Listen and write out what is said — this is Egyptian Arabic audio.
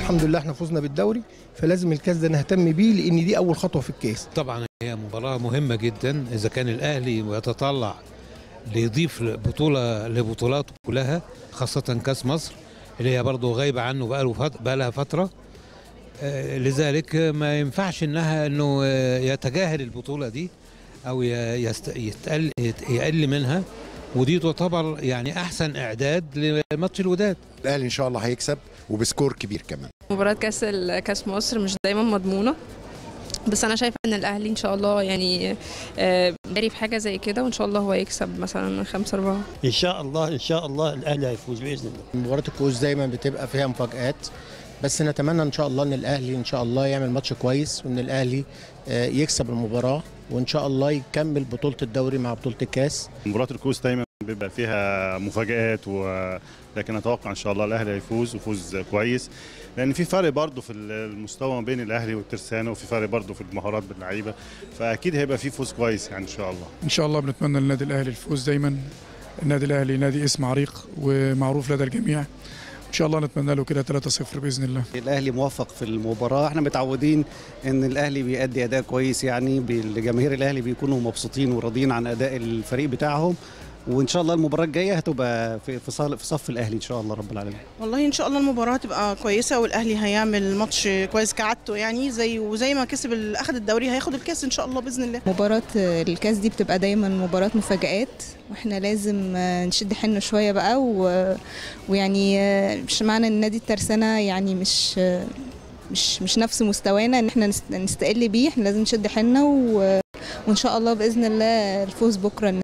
الحمد لله احنا فزنا بالدوري فلازم الكاس ده نهتم بيه لان دي اول خطوه في الكاس طبعا هي مباراة مهمة جدا إذا كان الأهلي يتطلع ليضيف بطولة لبطولاته كلها خاصة كأس مصر اللي هي برضه غايبة عنه بقاله فت... بقالها فترة آه، لذلك ما ينفعش إنها إنه آه، يتجاهل البطولة دي أو ي- يست... يتقل... يت- يقل منها ودي تعتبر يعني أحسن إعداد لماتش الوداد الاهلي ان شاء الله هيكسب وبسكور كبير كمان مباراة كاس ال- كاس مصر مش دايما مضمونة بس انا شايفه ان الاهلي ان شاء الله يعني آه، داري في حاجه زي كده وان شاء الله هو يكسب مثلا 5 4 ان شاء الله ان شاء الله الاهلي هيفوز باذن الله مباراه الكؤوس دايما بتبقى فيها مفاجآت بس نتمنى ان شاء الله ان الاهلي ان شاء الله يعمل ماتش كويس وان الاهلي آه، يكسب المباراه وان شاء الله يكمل بطوله الدوري مع بطوله الكاس مباراة الكوس دايما بيبقى فيها مفاجآت و... لكن اتوقع ان شاء الله الاهلي هيفوز وفوز كويس لان في فرق برضه في المستوى ما بين الاهلي والترسانة وفي فرق برضه في المهارات باللعيبه فاكيد هيبقى في فوز كويس يعني ان شاء الله ان شاء الله بنتمنى للنادي الاهلي الفوز دايما النادي الاهلي نادي اسم عريق ومعروف لدى الجميع ان شاء الله نتمنى له كده 3-0 باذن الله الاهلي موفق في المباراه احنا متعودين ان الاهلي بيأدي اداء كويس يعني الجماهير الاهلي بيكونوا مبسوطين وراضيين عن اداء الفريق بتاعهم وان شاء الله المباراه الجايه هتبقى في في صال- في صف الاهلي ان شاء الله رب العالمين والله ان شاء الله المباراه هتبقى كويسه والاهلي هيعمل ماتش كويس كعادته يعني زي وزي ما كسب ال- اخد الدوري هياخد الكاس ان شاء الله باذن الله مباراة الكاس دي بتبقى دايما مباراة مفاجآت واحنا لازم آه، نشد حيلنا شوية بقى و... ويعني آه، مش معنى ان نادي الترسانة يعني مش آه، مش مش نفس مستوانا ان احنا نست- نستقل بيه احنا لازم نشد حيلنا و... وان شاء الله باذن الله الفوز بكره